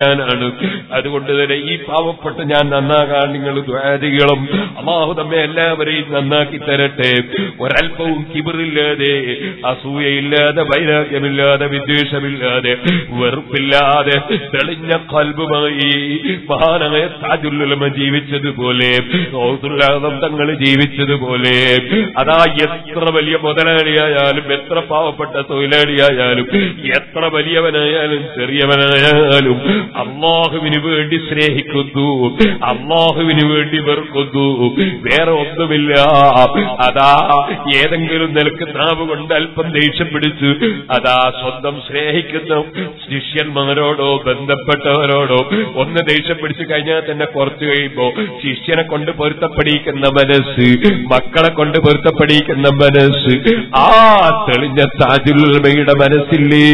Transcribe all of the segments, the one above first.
ഞാനാണ് അതുകൊണ്ട് തന്നെ ഈ പാവപ്പെട്ട ഞാൻ നന്നാകാൻ നിങ്ങൾ ദ്വാരികളും അള്ളാഹു നമ്മെ എല്ലാവരെയും നന്നാക്കി തരട്ടെ ഒരല്പവും കിബറില്ലാതെ അസൂയയില്ലാതെ വൈരാഗ്യമില്ലാതെ വിദ്വേഷമില്ലാതെ വെറുപ്പില്ലാതെ തെളിഞ്ഞ കൽബുമായി മഹാനായ താജുല്ലുലമ ജീവിച്ചതുപോലെ ഗൗസുല്ലാദം തങ്ങൾ ജീവിച്ചതുപോലെ അതാ എത്ര വലിയ മുതലാളിയായാലും എത്ര പാവപ്പെട്ട തൊഴിലാളിയായാലും എത്ര വലിയവനായാലും ചെറിയവനായാലും അള്ളാഹുവിന് വേണ്ടി സ്നേഹിക്കുന്നു അള്ളാഹുവിന് വേണ്ടി വെറുക്കുന്നു വേറെ ഒന്നുമില്ല അതാ ഏതെങ്കിലും നിലക്ക് നാവ് കൊണ്ട് അല്പം ദേഷ്യം പിടിച്ച് അതാ സ്വന്തം സ്നേഹിക്കുന്ന ശിഷ്യന്മാരോടോ ബന്ധപ്പെട്ടവരോടോ ഒന്ന് ദേഷ്യം പിടിച്ചു കഴിഞ്ഞാൽ തന്നെ കുറച്ചു കഴിയുമ്പോ ശിഷ്യനെ കൊണ്ട് പൊരുത്തപ്പെടിക്കുന്ന മനസ്സ് മക്കളെ കൊണ്ട് പൊരുത്തപ്പെടിക്കുന്ന മനസ്സ് ആ തെളിഞ്ഞ താജുൽമയുടെ മനസ്സില്ലേ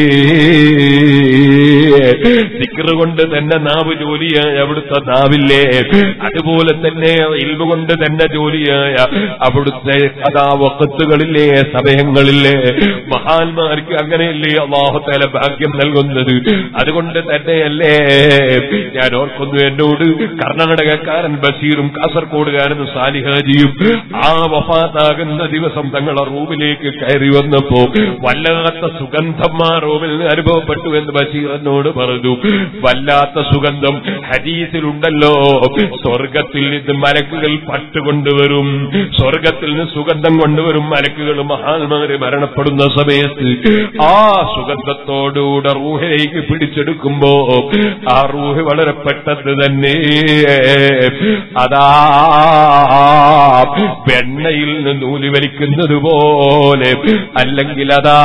ദിക്റ് കൊണ്ട് തന്നെ നാവ് ജോലിയായ അവിടുത്തെ നാവില്ലേ അതുപോലെ തന്നെ ഇൽമ കൊണ്ട് തന്നെ ജോലിയായ അവിടുത്തെ അതാ വക്കത്തുകളില്ലേ സമയങ്ങളില്ലേ മഹാന്മാർക്ക് അങ്ങനെയല്ലേ അള്ളാഹുത്തേല ഭാഗ്യം നൽകുന്നത് അതുകൊണ്ട് തന്നെയല്ലേ ഞാൻ ഓർക്കുന്നു എന്നോട് കർണാടകക്കാരൻ ബഷീറും കാസർഗോഡുകാരൻ സാലിഹാജിയും ആ വഫാത്താകുന്ന ദിവസം തങ്ങളെ റൂമിലേക്ക് കയറി വന്നപ്പോ വല്ലാത്ത സുഗന്ധം ആ റൂമിൽ നിന്ന് അനുഭവപ്പെട്ടു എന്ന് ബഷീർ എന്നോട് പറഞ്ഞു വല്ലാത്ത സുഗന്ധം ഹദീസിലുണ്ടല്ലോ സ്വർഗത്തിൽ നിന്ന് മലക്കുകൾ പട്ട് കൊണ്ടുവരും സ്വർഗത്തിൽ നിന്ന് സുഗന്ധം കൊണ്ടുവരും മലക്കുകൾ മഹാന്മാര് മരണപ്പെടുന്ന സമയത്ത് ആ സുഗന്ധത്തോടുകൂടെ റൂഹിലേക്ക് പിടിച്ചെടുക്കുമ്പോ ആ റൂഹ് വളരെ പെട്ടെന്ന് തന്നെ അതാ വെണ്ണയിൽ നിന്ന് നൂല് വലിക്കുന്നത് പോലെ അല്ലെങ്കിൽ അതാ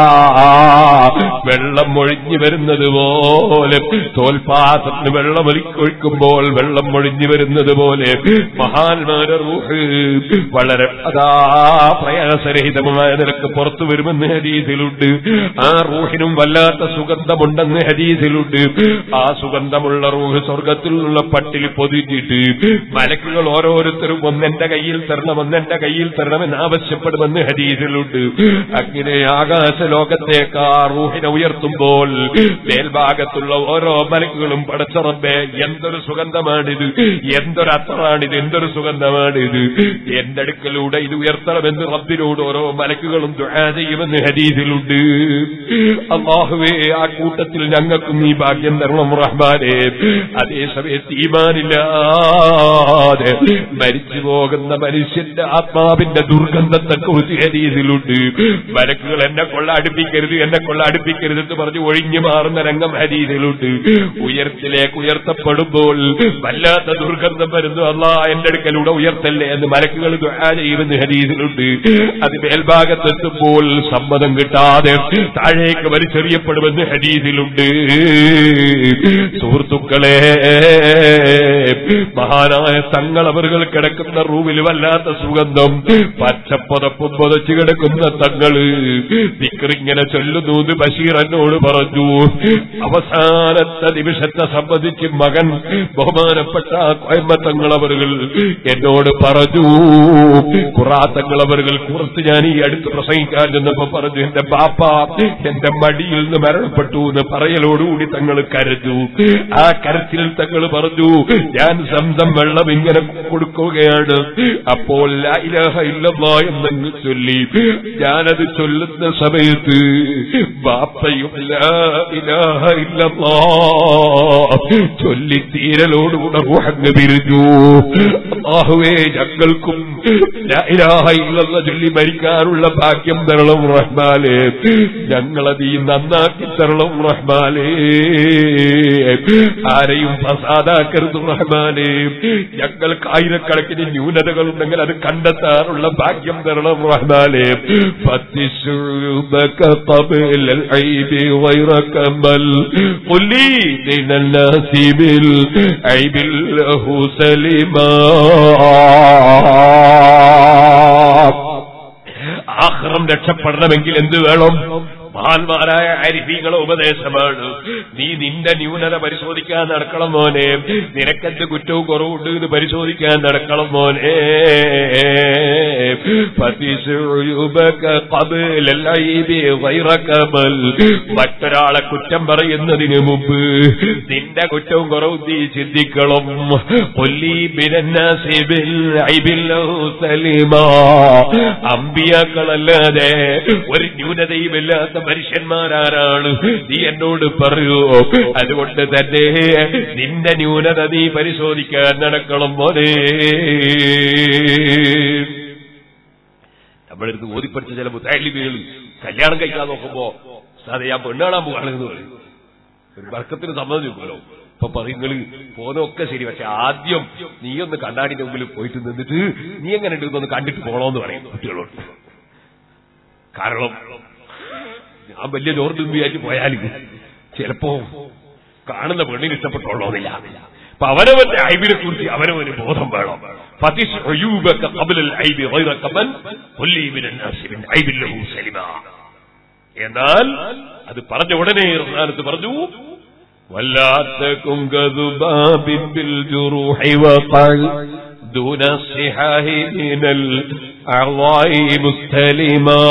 വെള്ളം ഒഴിഞ്ഞു വരുന്നത് പോലെ തോൽപാത്രത്തിന് വെള്ളം ഒഴിക്കുമ്പോൾ വെള്ളം ഒഴിഞ്ഞു വരുന്നത് പോലെ മഹാന്മാരെ റൂഹ് വളരെ അതാ പ്രയാസരഹിതമായ നിലക്ക് പുറത്തു വരുമെന്ന് ഹരീതിലുണ്ട് ആ റൂഹിനും വല്ലാത്ത സുഗന്ധമുണ്ടെന്ന് ഹരീതിലുണ്ട് ആ സുഗന്ധമുള്ള റൂഹ് സ്വർഗത്തിലുള്ള പട്ടിൽ പൊതിഞ്ഞിട്ട് മലക്കുകൾ ഓരോരുത്തരും ഒന്നെന്റെ കയ്യിൽ തരണം ഒന്നെന്റെ കയ്യിൽ തരണമെന്ന് ആവശ്യപ്പെടുമെന്ന് ഹരീതിലുണ്ട് അങ്ങനെ ആകാശ ലോകത്തേക്ക് ആ റൂഹിനെ ഉയർത്തുമ്പോൾ മേൽഭാഗത്തുള്ള ഓരോ മലക്കുകളും പടച്ചറമ്പേ എന്തൊരു സുഗന്ധമാണിത് എന്തൊരു അത്തറാണിത് എന്തൊരു സുഗന്ധമാണിത് എന്റെ അടുക്കലൂടെ ഇത് ഉയർത്തണമെന്ന് റബ്ബിനോട് ഓരോ മലക്കുകളും ദുആ ചെയ്യുമെന്ന് ഹദീസിലുണ്ട് അള്ളാഹുവേ ആ കൂട്ടത്തിൽ ഞങ്ങൾക്കും ഈ ഭാഗ്യം തരണം റഹ്മാനെ അതേസമയത്ത് ഈമാനില്ലാതെ മരിച്ചു പോകുന്ന മനുഷ്യന്റെ ആത്മാവിന്റെ ദുർഗന്ധത്തെ കുറിച്ച് ഹദീസിലുണ്ട് മലക്കുകൾ എന്നെ കൊള്ള അടുപ്പിക്കരുത് എന്നെ കൊള്ള അടുപ്പിക്കരുത് എന്ന് പറഞ്ഞ് ഒഴിഞ്ഞു മാറുന്ന രംഗം ഹദീസിലുണ്ട് ഉയർത്തിലേക്ക് ഉയർത്തപ്പെടുമ്പോൾ വല്ലാത്ത ദുർഗന്ധം വരുന്നു അല്ലാ എന്റെ അടുക്കലൂടെ ഉയർത്തല്ലേ എന്ന് മലക്കുകൾ ദുആ ചെയ്യുമെന്ന് ഹദീസിലുണ്ട് അത് മേൽഭാഗത്തെത്തുമ്പോൾ സമ്മതം കിട്ടാതെ താഴേക്ക് വലിച്ചെറിയപ്പെടുമെന്ന് ഹദീസിലുണ്ട് സുഹൃത്തുക്കളെ മഹാനായ തങ്ങളവറുകൾ കിടക്കുന്ന റൂമിൽ വല്ലാത്ത സുഗന്ധം പച്ചപ്പുതപ്പും പുതച്ചു കിടക്കുന്ന തങ്ങള് ദിക്കറിങ്ങനെ ചൊല്ലുന്നു എന്ന് ബഷീർ എന്നോട് പറഞ്ഞു അവസാനത്തെ നിമിഷത്തെ സംബന്ധിച്ച് മകൻ ബഹുമാനപ്പെട്ട കോയമ്പത്തങ്ങളവറുകൾ എന്നോട് പറഞ്ഞു കുറാത്തങ്ങളവറുകൾ കുറച്ച് ഞാൻ ഈ അടുത്ത് പ്രസംഗിക്കാൻ ചെന്നപ്പോ പറഞ്ഞു എന്റെ ബാപ്പ എന്റെ മടിയിൽ നിന്ന് മരണപ്പെട്ടു എന്ന് പറയലോടുകൂടി തങ്ങൾ കരഞ്ഞു ആ കരച്ചിൽ തങ്ങൾ പറഞ്ഞു ഞാൻ സംസം വെള്ളം ഇങ്ങനെ കൊടുക്കുകയാണ് അപ്പോൾ ലാ ഇലാഹ ഇല്ലല്ലാ എന്നങ്ങ് ചൊല്ലി ഞാനത് ചൊല്ലുന്ന സമയത്ത് ബാപ്പയും ലാ ഇലാഹ ഇല്ലല്ലാ ചൊല്ലി തീരലോടുകൂടെ റൂഹങ്ങ് പിരിഞ്ഞു അള്ളാഹുവേ ഞങ്ങൾക്കും ലാ ഇലാഹ ഇല്ലല്ലാ ചൊല്ലി മരിക്കാനുള്ള ഭാഗ്യം തരണം റഹ്മാലേ ഞങ്ങളത് ഈ നന്നാക്കി തരണം റഹ്മാലേ ആരെയും ഫസാദാക്കരുത് റഹ്മാനേ ഞങ്ങൾക്ക് ആയിരക്കണക്കിന് ന്യൂനതകൾ ഉണ്ടെങ്കിൽ അത് കണ്ടെത്താനുള്ള ഭാഗ്യം തരണം റഹ്മാനേ فاتشربك قبل العيب غير كمل قل لي من الناس بالعيب له سلما ആഹ്റം രക്ഷപ്പെടണമെങ്കിൽ എന്ത് വേണം മഹാന്മാരായ അരിഫീകളെ ഉപദേശമാണ് നീ നിന്റെ ന്യൂനത പരിശോധിക്കാൻ നടക്കണം മോനെ നിനക്കെന്ത് കുറ്റവും കുറവുണ്ട് എന്ന് പരിശോധിക്കാൻ നടക്കണം മോനെ ഫതിസുയുബക ഖബലൽ ഐബി ഗൈറ കമൽ. മറ്റൊരാളെ കുറ്റം പറയുന്നതിന് മുമ്പ് നിന്റെ കുറ്റവും കുറവും നീ ചിന്തിക്കണം കൊല്ലി ബിരന്നാസിബിൽ ഐബിൽ സലിമാ അമ്പിയാക്കളല്ലാതെ ഒരു ന്യൂനതയുമില്ലാത്ത മനുഷ്യന്മാരാരാണ് നീ എന്നോട് പറയൂ അതുകൊണ്ട് തന്നെ നിന്റെ ന്യൂനത നീ പരിശോധിക്കാൻ നടക്കണം മോനെ നമ്മളെടുത്ത് ഓതിപ്പടിച്ച ചില മുത്താലിബികൾ കല്യാണം കഴിക്കാൻ നോക്കുമ്പോ സാറേ ഞാൻ പെണ്ണാണാൻ പോവാണെന്ന് പറയും ഒരു വർക്കത്തിന് സമ്മതിക്കുമല്ലോ ഇപ്പൊ പറയുന്നത് പോന്നൊക്കെ ശരി പക്ഷെ ആദ്യം നീ ഒന്ന് കണ്ണാടിന്റെ മുമ്പിൽ പോയിട്ട് നിന്നിട്ട് നീ എങ്ങനെ ഉണ്ടെന്നൊന്ന് കണ്ടിട്ട് പോണോന്ന് പറയും കുട്ടികളോട് കാരണം ഞാൻ വലിയ ചോർത്തുമ്പിയായിട്ട് പോയാൽ ചിലപ്പോ കാണുന്ന പെണ്ണിന് ഇഷ്ടപ്പെട്ടോളോന്നില്ല അപ്പൊ അവനവന്റെ ഐബിനെ കുറിച്ച് അവനവന് ബോധം വേണം ഫതിസ് ഉയൂബക ഖബ്ലൽ ഐബി ഗൈറ കമൻ ഖുല്ലി മിനൻ നാസി മിൻ ഐബിൻ ലഹു സലിമ എന്നാൽ അത് പറഞ്ഞ ഉടനെ റഹ്മാനത്ത് പറഞ്ഞു വല്ലാത്തക്കും കതുബാബിൻ ബിൽ ജുറൂഹി വഖൽ دون الصحاح من الأعضاء مستلما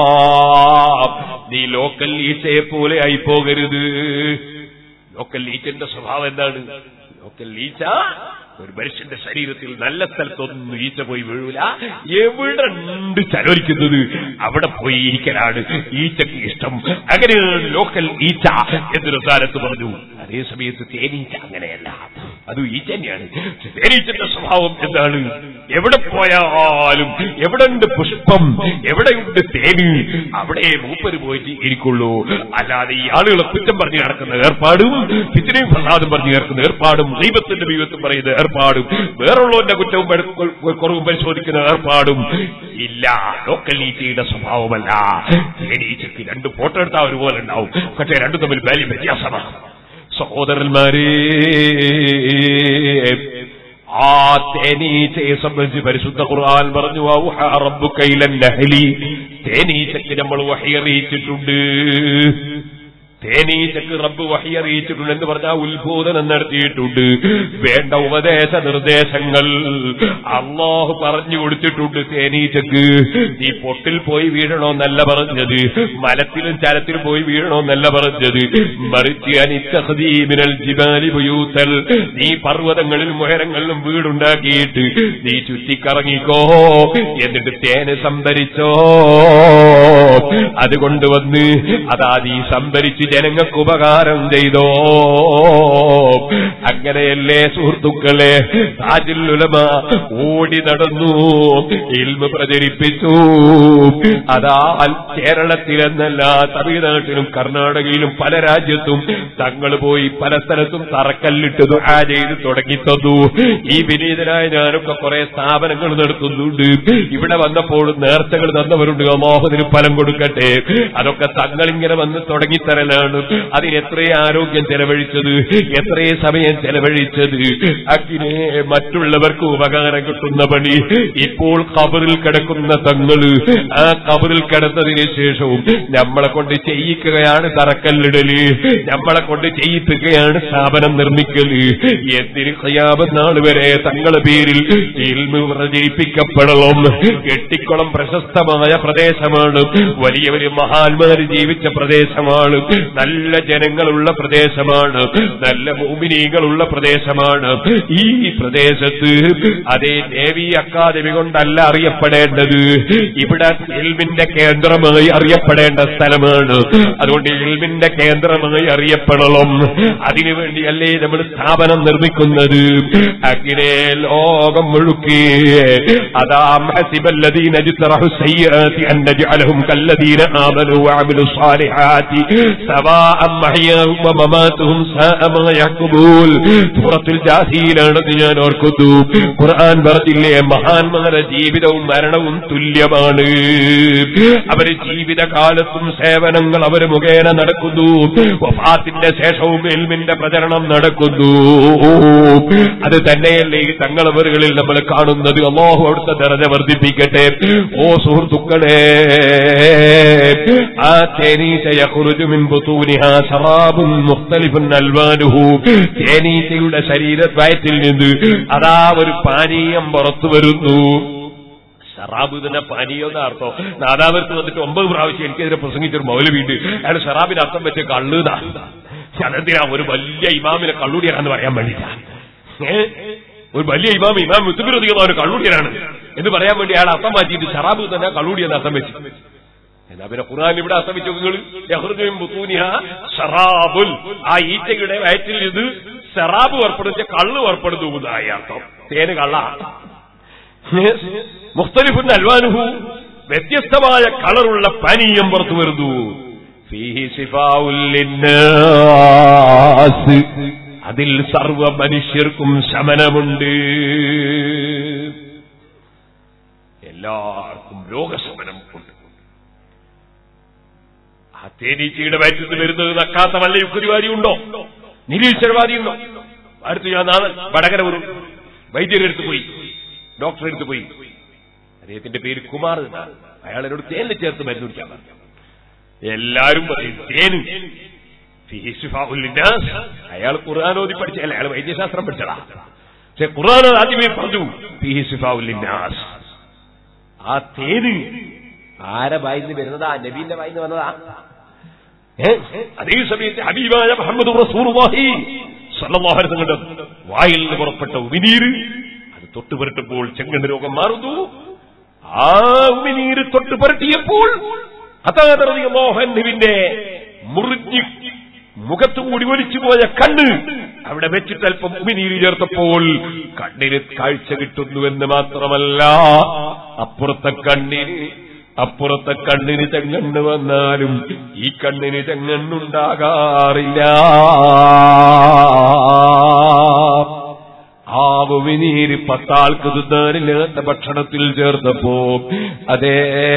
നീ ലോക്കൽ ഈച്ചയെ പോലെ ആയി പോകരുത് ലോക്കൽ ഈച്ചന്റെ സ്വഭാവം എന്താണ് ലോക്കൽ ഈച്ച ഒരു മനുഷ്യന്റെ ശരീരത്തിൽ നല്ല സ്ഥലത്തൊന്നും ഈച്ച പോയി വീഴൂല എവിടെ ഉണ്ട് ചലോലിക്കുന്നത് അവിടെ പോയി ഇരിക്കലാണ് ഈച്ചക്ക് ഇഷ്ടം അങ്ങനെയാണ് ലോക്കൽ ഈച്ച എന്നൊരു കാലത്ത് പറഞ്ഞു അതേ സമയത്ത് തേനീച്ച അങ്ങനെയല്ല അത് ഈച്ച തന്നെയാണ് തേനീച്ചന്റെ സ്വഭാവം എന്താണ് എവിടെ പോയാലും എവിടെ ഉണ്ട് പുഷ്പം എവിടെയുണ്ട് തേന് അവിടെ മൂപ്പര് പോയിട്ട് ഇരിക്കുള്ളൂ അല്ലാതെ ഈ ആളുകളെ കുറ്റം പറഞ്ഞു നടക്കുന്ന ഏർപ്പാടും പിത്തിനെയും പ്രസാദം പറഞ്ഞു നടക്കുന്ന ഏർപ്പാടും ദൈവത്തിന്റെ ദൈവത്തും പറയുന്ന ഏർപ്പാടും വേറുള്ളവന്റെ കുറ്റവും പരി- കുറവും പരിശോധിക്കുന്ന ഏർപ്പാടും ഇല്ല ലോക്കൽ ഈച്ചയുടെ സ്വഭാവമല്ല തേനീച്ചക്ക് രണ്ട് ഫോട്ടോ എടുത്താൽ ഒരുപോലെ ഉണ്ടാവും പക്ഷേ രണ്ടും തമ്മിൽ വലിയ വ്യത്യാസമാണ് സഹോദരന്മാരെ ആ തേനീച്ചയെ സംബന്ധിച്ച് പരിശുദ്ധ ഖുർആൻ പറഞ്ഞു "വൗഹാ റബ്ബുക ഇലൻ നഹ്ലി." തേനീച്ചയ്ക്ക് നമ്മൾ വഹി അറിയിച്ചിട്ടുണ്ട് തേനീച്ചക്ക് റബ്ബ് വഹി അറിയിച്ചിട്ടുണ്ട് എന്ന് പറഞ്ഞാൽ ഉത്ബോധനം നടത്തിയിട്ടുണ്ട് വേണ്ട ഉപദേശ നിർദ്ദേശങ്ങൾ അള്ളാഹു പറഞ്ഞു കൊടുത്തിട്ടുണ്ട് തേനീച്ചക്ക് നീ പൊട്ടിൽ പോയി വീഴണമെന്നല്ല പറഞ്ഞത് മലത്തിലും ചരത്തിലും പോയി വീഴണമെന്നല്ല പറഞ്ഞത് മറിച്ച് അനിത്തഹദീമിനൽ ജിബാലി ബുയൂത്തൽ നീ പർവ്വതങ്ങളിലും ഉയരങ്ങളിലും വീടുണ്ടാക്കിയിട്ട് നീ ചുറ്റിക്കറങ്ങിക്കോ എന്നിട്ട് തേന് സംഭരിച്ചോ അതുകൊണ്ട് വന്ന് അതാ നീ സംഭരിച്ച് ജനങ്ങൾക്ക് ഉപകാരം ചെയ്തോ അങ്ങനെയല്ലേ സുഹൃത്തുക്കളെ താജുൽ ഉലമ ഓടി നടന്നു ഇൽമ പ്രചരിപ്പിച്ചു അതാ കേരളത്തിലെന്നല്ല തമിഴ്നാട്ടിലും കർണാടകയിലും പല രാജ്യത്തും തങ്ങൾ പോയി പല സ്ഥലത്തും തറക്കല്ലിട്ട് ദുആ ചെയ്ത് തുടങ്ങി തന്നു ഈ വിനീതനായ ഞാനൊക്കെ കുറെ സ്ഥാപനങ്ങൾ നടത്തുന്നുണ്ട് ഇവിടെ വന്നപ്പോൾ നേർച്ചകൾ തന്നവരുണ്ട് അമോഹത്തിന് ഫലം കൊടുക്കട്ടെ അതൊക്കെ തങ്ങളിങ്ങനെ വന്ന് തുടങ്ങിത്തരലാണ് അതിന് എത്രയും ആരോഗ്യം ചെലവഴിച്ചത് എത്രയും സമയം ചെലവഴിച്ചത് അങ്ങനെ മറ്റുള്ളവർക്ക് ഉപകാരം കിട്ടുന്ന പണി ഇപ്പോൾ കബറിൽ കിടക്കുന്ന തങ്ങള് ആ കബറിൽ കിടന്നതിന് ശേഷവും നമ്മളെ കൊണ്ട് ചെയ്യിക്കുകയാണ് തറക്കല്ലിടല് നമ്മളെ കൊണ്ട് ചെയ്യിപ്പിക്കുകയാണ് സ്ഥാപനം നിർമ്മിക്കല് എന്തിന് കയ്യാമം നാൾ വരെ തങ്ങളെ പേരിൽ ഇൽമ് പ്രചരിപ്പിക്കപ്പെടണം കെട്ടിക്കുളം പ്രശസ്തമായ പ്രദേശമാണ് വലിയ വലിയ മഹാന്മാര് ജീവിച്ച പ്രദേശമാണ് നല്ല ജനങ്ങളുള്ള പ്രദേശമാണ് നല്ല ഭൂമിനീകളുള്ള പ്രദേശമാണ് ഈ പ്രദേശത്ത് അതേ നേവി അക്കാദമി കൊണ്ടല്ല അറിയപ്പെടേണ്ടത് ഇവിടെ ഇൽമിന്റെ കേന്ദ്രമായി അറിയപ്പെടേണ്ട സ്ഥലമാണ് അതുകൊണ്ട് ഇൽമിന്റെ കേന്ദ്രമായി അറിയപ്പെടണം അതിനുവേണ്ടിയല്ലേ നമ്മൾ സ്ഥാപനം നിർമ്മിക്കുന്നത് അങ്ങനെ ലോകം മുഴുക്കി അതാം ഹസിബല്ലദീന ജ്തറഹു സയ്യാത്തി അൻ നജ്അലഹും കല്ലദീന ആമനു വഅമിലു സ്വാലിഹാത്തി സവാഅം മഹ്യാഹും വമമാതുഹും സാഅ മാ യഹ്കുമൂൻ റസൂൽ സൂറത്തുൽ ജാസിയിലാണെന്ന് ഞാൻ ഓർക്കുന്നു ഖുർആൻ പറഞ്ഞില്ലേ മഹാന്മാരുടെ ജീവിതവും മരണവും തുല്യമാണ് അവര് ജീവിതകാലത്തും സേവനങ്ങൾ അവർ മുഖേന നടക്കുന്നു വഫാത്തിന്റെ ശേഷവും എൽമിന്റെ പ്രചരണം നടക്കുന്നു അത് തന്നെയല്ലേ ഈ തങ്ങളവറുകളിൽ നമ്മൾ കാണുന്നത് അള്ളാഹു അവിടുത്തെ ദർജ വർദ്ധിപ്പിക്കട്ടെ ഓ സുഹൃത്തുക്കളെ ആ തേനീച്ച യഖ്റുജു മിൻ ബുതൂനിഹാ ശറാബുൻ മുഖ്തലിഫുൻ അൽവാനുഹു തേനീച്ചയുടെ ശരീര വയറ്റിൽ നിന്ന് അതാ ഒരു പാനീയം പുറത്തു വരുന്നു ഷറാബ് തന്നെ പാനീയെന്ന അർത്ഥം നാദാപുരത്ത് വന്നിട്ട് ഒമ്പത് പ്രാവശ്യം എനിക്കെതിരെ പ്രസംഗിച്ചൊരു മൗലവീണ്ട് അയാൾ ഷറാബിന് അർത്ഥം വെച്ച കള്ളുതാ അതെന്തിനാ ഒരു വലിയ ഇമാമിനെ കള്ളുടിയാണെന്ന് പറയാൻ വേണ്ടിയിട്ടാ ഏ? ഒരു വലിയ ഇമാം ഇമാം മുത്തുബിറതിക്കുന്ന ഒരു കള്ളുടിയനാണ് എന്ന് പറയാൻ വേണ്ടി അയാൾ അർത്ഥം മാറ്റിയിട്ട് ഷറാബ് തന്നെ കള്ളുടിയെന്ന് അർത്ഥം വെച്ചു എന്നാ പിന്നെ ഖുർആൻ ഇവിടെ അർത്ഥം വെച്ചു നിങ്ങൾ യഹ്റുജും ബുത്തൂനിഹ ഷറാബുൽ ആ ഈറ്റയുടെ വയറ്റിൽ ഇത് ഷറാബ് ഏർപ്പെടുന്ന കള്ള് ഏർപ്പെടുന്നു എന്നായി അർത്ഥം തേന് കള്ള മുഖ്തലിഫുൻ അൽവാനുഹു വ്യത്യസ്തമായ കളറുള്ള പാനീയം പുറത്തു വരുന്നു ഫീഹി ശിഫാഉൽ ലിന്നാസ്. അതിൽ സർവ മനുഷ്യർക്കും ശമനമുണ്ട് എല്ലാവർക്കും രോഗശമനം ഉണ്ട് ആ തേനീച്ചയുടെ വയറ്റിൽ നിന്ന് വരുന്നത് നക്കാത്ത വല്ല യുക്തിവാദി ഉണ്ടോ നിരീശ്വരവാദി ഉണ്ടോ അടുത്ത് ഞാൻ നാളെ വടകര ഒരു വൈദ്യരെടുത്ത് പോയി ഡോക്ടറെ അടുത്ത് പോയി അദ്ദേഹത്തിന്റെ പേര് കുമാർ എന്നാണ് അയാൾ എന്നോട് തേനിൽ ചേർത്ത് മരുന്ന് കുടിക്കാൻ പറഞ്ഞു എല്ലാരും പറയും തേന് ഫീഹി ശിഫാഉൽ ലിന്നാസ്. അയാൾ ഖുർആാനോദി പഠിച്ചല്ല അയാൾ വൈദ്യശാസ്ത്രം പഠിച്ചതാ പക്ഷെ ഖുർആൻ ആദ്യമേ പറഞ്ഞു ഫീഹി ശിഫാഉൽ ലിന്നാസ്. ആ തേന് ആരെ വായിന്ന് വരുന്നതാ നബീന്റെ വായിന്ന് വന്നതാ ഏ? അതേ സമയത്ത് ഹബീബായ മുഹമ്മദ് റസൂലുള്ളാഹി സ്വല്ലല്ലാഹു അലൈഹി വസല്ലം വായിൽ നിന്ന് പുറപ്പെട്ട ഉമിനീര് അത് തൊട്ട് പുരട്ടുമ്പോൾ ചെങ്കണ്ണ് രോഗം മാറുന്നു ആ ഉമിനീര് തൊട്ട് പുരട്ടിയപ്പോൾ മോഹൻവിന്റെ മുറിഞ്ഞ് മുഖത്തുകൂടി ഒലിച്ചു പോയ കണ്ണ് അവിടെ വെച്ചിട്ട് അല്പം ഉമിനീര് ചേർത്തപ്പോൾ കണ്ണിന് കാഴ്ച കിട്ടുന്നുവെന്ന് മാത്രമല്ല അപ്പുറത്തെ കണ്ണിന് അപ്പുറത്തെ കണ്ണിന് ചെങ്ങണ്ണ് വന്നാലും ഈ കണ്ണിന് ചെങ്ങണ്ണുണ്ടാകാറില്ല ആ ഉമിനീര് പത്താൾക്ക് തിന്നാനില്ലാത്ത ഭക്ഷണത്തിൽ ചേർത്തപ്പോ അതേ